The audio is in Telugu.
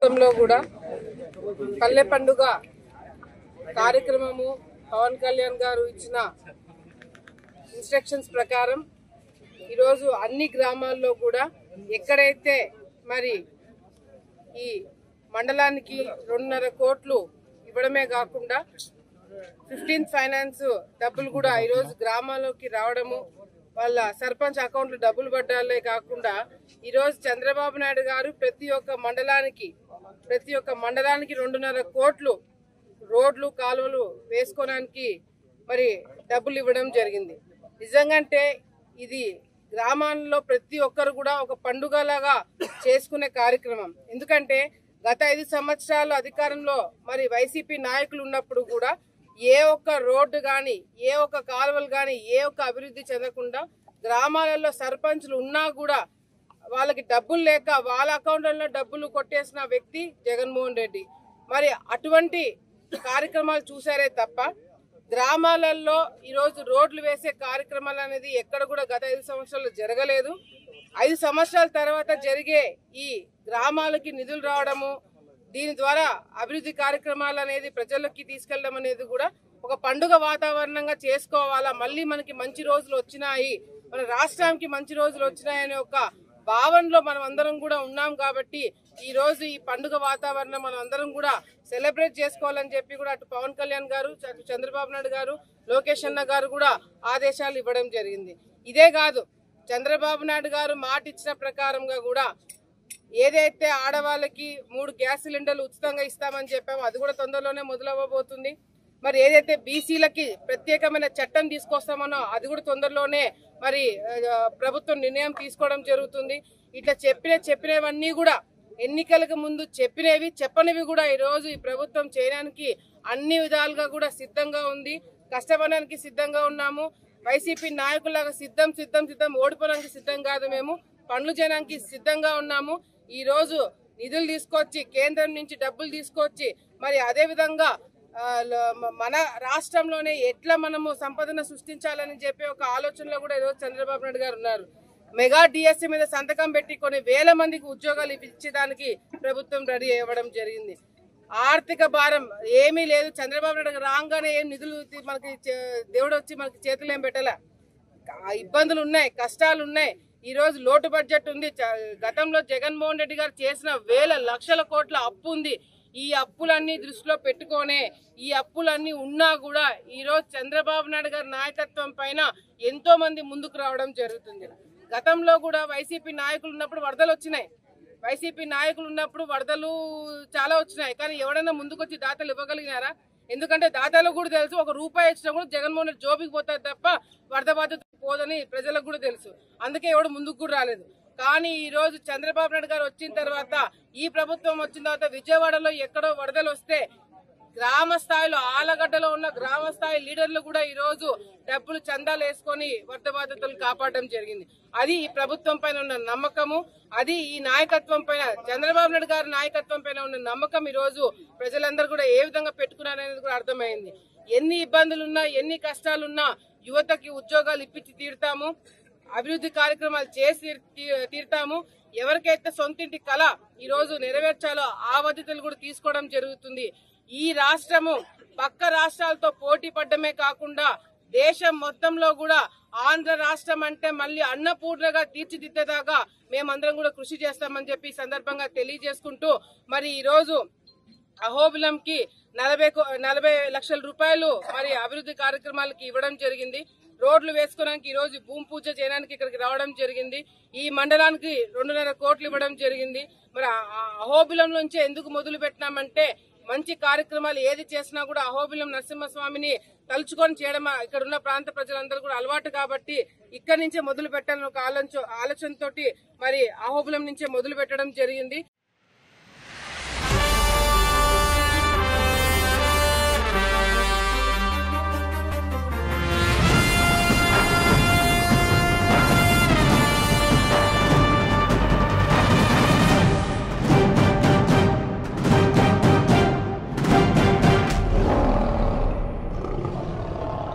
రాష్ట్రంలో కూడా పల్లె పండుగ కార్యక్రమము పవన్ కళ్యాణ్ గారు ఇచ్చిన ఇన్స్ట్రక్షన్స్ ప్రకారం ఈరోజు అన్ని గ్రామాల్లో కూడా ఎక్కడైతే మరి ఈ మండలానికి రెండున్నర కోట్లు ఇవ్వడమే కాకుండా ఫిఫ్టీన్త్ ఫైనాన్స్ డబ్బులు కూడా ఈరోజు గ్రామాల్లోకి రావడము వాళ్ళ సర్పంచ్ అకౌంట్లు డబ్బులు పడ్డాలే కాకుండా ఈరోజు చంద్రబాబు నాయుడు గారు ప్రతి ఒక్క మండలానికి ప్రతి ఒక్క మండలానికి రెండున్నర కోట్లు రోడ్లు కాలువలు వేసుకోవడానికి మరి డబ్బులు ఇవ్వడం జరిగింది నిజంగంటే ఇది గ్రామాల్లో ప్రతి ఒక్కరు కూడా ఒక పండుగలాగా చేసుకునే కార్యక్రమం ఎందుకంటే గత ఐదు సంవత్సరాలు అధికారంలో మరి వైసీపీ నాయకులు ఉన్నప్పుడు కూడా ఏ ఒక్క రోడ్డు గాని ఏ ఒక్క కాలువలు గాని ఏ ఒక్క అభివృద్ధి చెందకుండా గ్రామాలలో సర్పంచ్లు ఉన్నా కూడా వాళ్ళకి డబ్బులు లేక వాళ్ళ అకౌంట్లలో డబ్బులు కొట్టేసిన వ్యక్తి జగన్మోహన్ రెడ్డి మరి అటువంటి కార్యక్రమాలు చూసారే తప్ప గ్రామాలలో ఈరోజు రోడ్లు వేసే కార్యక్రమాలు అనేది ఎక్కడ కూడా గత ఐదు సంవత్సరాలు జరగలేదు ఐదు సంవత్సరాల తర్వాత జరిగే ఈ గ్రామాలకి నిధులు రావడము దీని ద్వారా అభివృద్ధి కార్యక్రమాలు అనేది ప్రజల్లోకి తీసుకెళ్ళడం అనేది కూడా ఒక పండుగ వాతావరణంగా చేసుకోవాలా మళ్ళీ మనకి మంచి రోజులు వచ్చినాయి మన రాష్ట్రానికి మంచి రోజులు వచ్చినాయనే ఒక భావనలో మనం అందరం కూడా ఉన్నాం కాబట్టి ఈ రోజు ఈ పండుగ వాతావరణం మనం అందరం కూడా సెలబ్రేట్ చేసుకోవాలని చెప్పి కూడా అటు పవన్ కళ్యాణ్ గారు అటు చంద్రబాబు నాయుడు గారు లోకేష్ అన్న గారు కూడా ఆదేశాలు ఇవ్వడం జరిగింది ఇదే కాదు చంద్రబాబు నాయుడు గారు మాట ఇచ్చిన ప్రకారంగా కూడా ఏదైతే ఆడవాళ్ళకి మూడు గ్యాస్ సిలిండర్లు ఉచితంగా ఇస్తామని చెప్పామో అది కూడా తొందరలోనే మొదలవ్వబోతుంది మరి ఏదైతే బీసీలకి ప్రత్యేకమైన చట్టం తీసుకొస్తామనో అది కూడా తొందరలోనే మరి ఆ, ప్రభుత్వం నిర్ణయం తీసుకోవడం జరుగుతుంది ఇట్లా చెప్పిన చెప్పినవన్నీ కూడా ఎన్నికలకు ముందు చెప్పినవి చెప్పనివి కూడా ఈ రోజు ఈ ప్రభుత్వం చేయడానికి అన్ని విధాలుగా కూడా సిద్ధంగా ఉంది కష్టపడడానికి సిద్ధంగా ఉన్నాము వైసీపీ నాయకులాగా సిద్ధం సిద్ధం సిద్ధం ఓడిపోవడానికి సిద్ధం కాదు మేము పనులు చేయడానికి సిద్ధంగా ఉన్నాము ఈ రోజు నిధులు తీసుకొచ్చి కేంద్రం నుంచి డబ్బులు తీసుకొచ్చి మరి అదే విధంగా ఆ, ల- మ- మన రాష్ట్రంలోనే ఎట్లా మనము సంపదను సృష్టించాలని చెప్పి ఒక ఆలోచనలో కూడా ఈరోజు చంద్రబాబు నాయుడు గారు ఉన్నారు మెగా డిఎస్సీ మీద సంతకం పెట్టి కొన్ని వేల మందికి ఉద్యోగాలు ఇప్పించడానికి ప్రభుత్వం రెడీ అవ్వడం జరిగింది ఆర్థిక భారం ఏమీ లేదు చంద్రబాబు నాయుడు గారు రాగానే ఏం నిధులు తీ- మనకి చే- దేవుడు వచ్చి మనకి చేతులు ఏం పెట్టలే ఆ ఇబ్బందులు ఉన్నాయి కష్టాలు ఉన్నాయి ఈ రోజు లోటు బడ్జెట్ ఉంది చ- గతంలో జగన్మోహన్ రెడ్డి గారు చేసిన వేల లక్షల కోట్ల అప్పు ఉంది ఈ అప్పులన్నీ దృష్టిలో పెట్టుకొనే ఈ అప్పులన్నీ ఉన్నా కూడా ఈ రోజు చంద్రబాబు నాయుడు గారి నాయకత్వం పైన ఎంతో మంది ముందుకు రావడం జరుగుతుంది గతంలో కూడా వైసీపీ నాయకులు ఉన్నప్పుడు వరదలు వచ్చినాయి వైసీపీ నాయకులు ఉన్నప్పుడు వరదలు చాలా వచ్చినాయి కానీ ఎవడైనా ముందుకొచ్చి దాతలు ఇవ్వగలిగినారా ఎందుకంటే దాతలకు కూడా తెలుసు ఒక రూపాయి ఇచ్చినా కూడా జగన్మోహన్ రెడ్డి జోబికి పోతారు తప్ప వరద బాధ్యత పోదని ప్రజలకు కూడా తెలుసు అందుకే ఎవడు ముందుకు కూడా రాలేదు కానీ ఈ రోజు చంద్రబాబు నాయుడు గారు వచ్చిన తర్వాత ఈ ప్రభుత్వం వచ్చిన తర్వాత విజయవాడలో ఎక్కడో వరదలు వస్తే గ్రామ స్థాయిలో ఆలగడ్డలో ఉన్న గ్రామ స్థాయి లీడర్లు కూడా ఈ రోజు డబ్బులు చందాలు వేసుకొని వరద బాధితులు కాపాడడం జరిగింది అది ఈ ప్రభుత్వం పైన ఉన్న నమ్మకము అది ఈ నాయకత్వం పైన చంద్రబాబు నాయుడు గారి నాయకత్వం పైన ఉన్న నమ్మకం ఈ రోజు ప్రజలందరూ కూడా ఏ విధంగా పెట్టుకున్నారనేది కూడా అర్థమైంది ఎన్ని ఇబ్బందులున్నా ఎన్ని కష్టాలున్నా యువతకి ఉద్యోగాలు ఇప్పించి తీరుతాము అభివృద్ధి కార్యక్రమాలు చేసి తీ- తీరుతాము ఎవరికైతే సొంతింటి కళ ఈ రోజు నెరవేర్చాలో ఆ బాధ్యతలు కూడా తీసుకోవడం జరుగుతుంది ఈ రాష్ట్రము పక్క రాష్ట్రాలతో పోటీ పడ్డమే కాకుండా దేశం మొత్తంలో కూడా ఆంధ్ర రాష్ట్రం అంటే మళ్ళీ అన్నపూర్ణగా తీర్చిదిద్దేదాకా మేమందరం కూడా కృషి చేస్తామని చెప్పి ఈ సందర్భంగా తెలియజేసుకుంటూ మరి ఈ రోజు అహోబిలం కి నలభై కో- నలభై లక్షల రూపాయలు మరి అభివృద్ధి కార్యక్రమాలకి ఇవ్వడం జరిగింది రోడ్లు వేసుకోవడానికి ఈ రోజు భూమి పూజ చేయడానికి ఇక్కడికి రావడం జరిగింది ఈ మండలానికి రెండున్నర కోట్లు ఇవ్వడం జరిగింది మరి ఆ- ఆ అహోబిలం నుంచే ఎందుకు మొదలు పెట్టినామంటే మంచి కార్యక్రమాలు ఏది చేసినా కూడా అహోబిలం నరసింహస్వామిని తలుచుకొని చేయడం ఇక్కడ ఉన్న ప్రాంత ప్రజలందరూ కూడా అలవాటు కాబట్టి ఇక్కడి నుంచే మొదలు పెట్టాలని ఒక ఆలోచన ఆలోచనతోటి మరి అహోబిలం నుంచే మొదలు పెట్టడం జరిగింది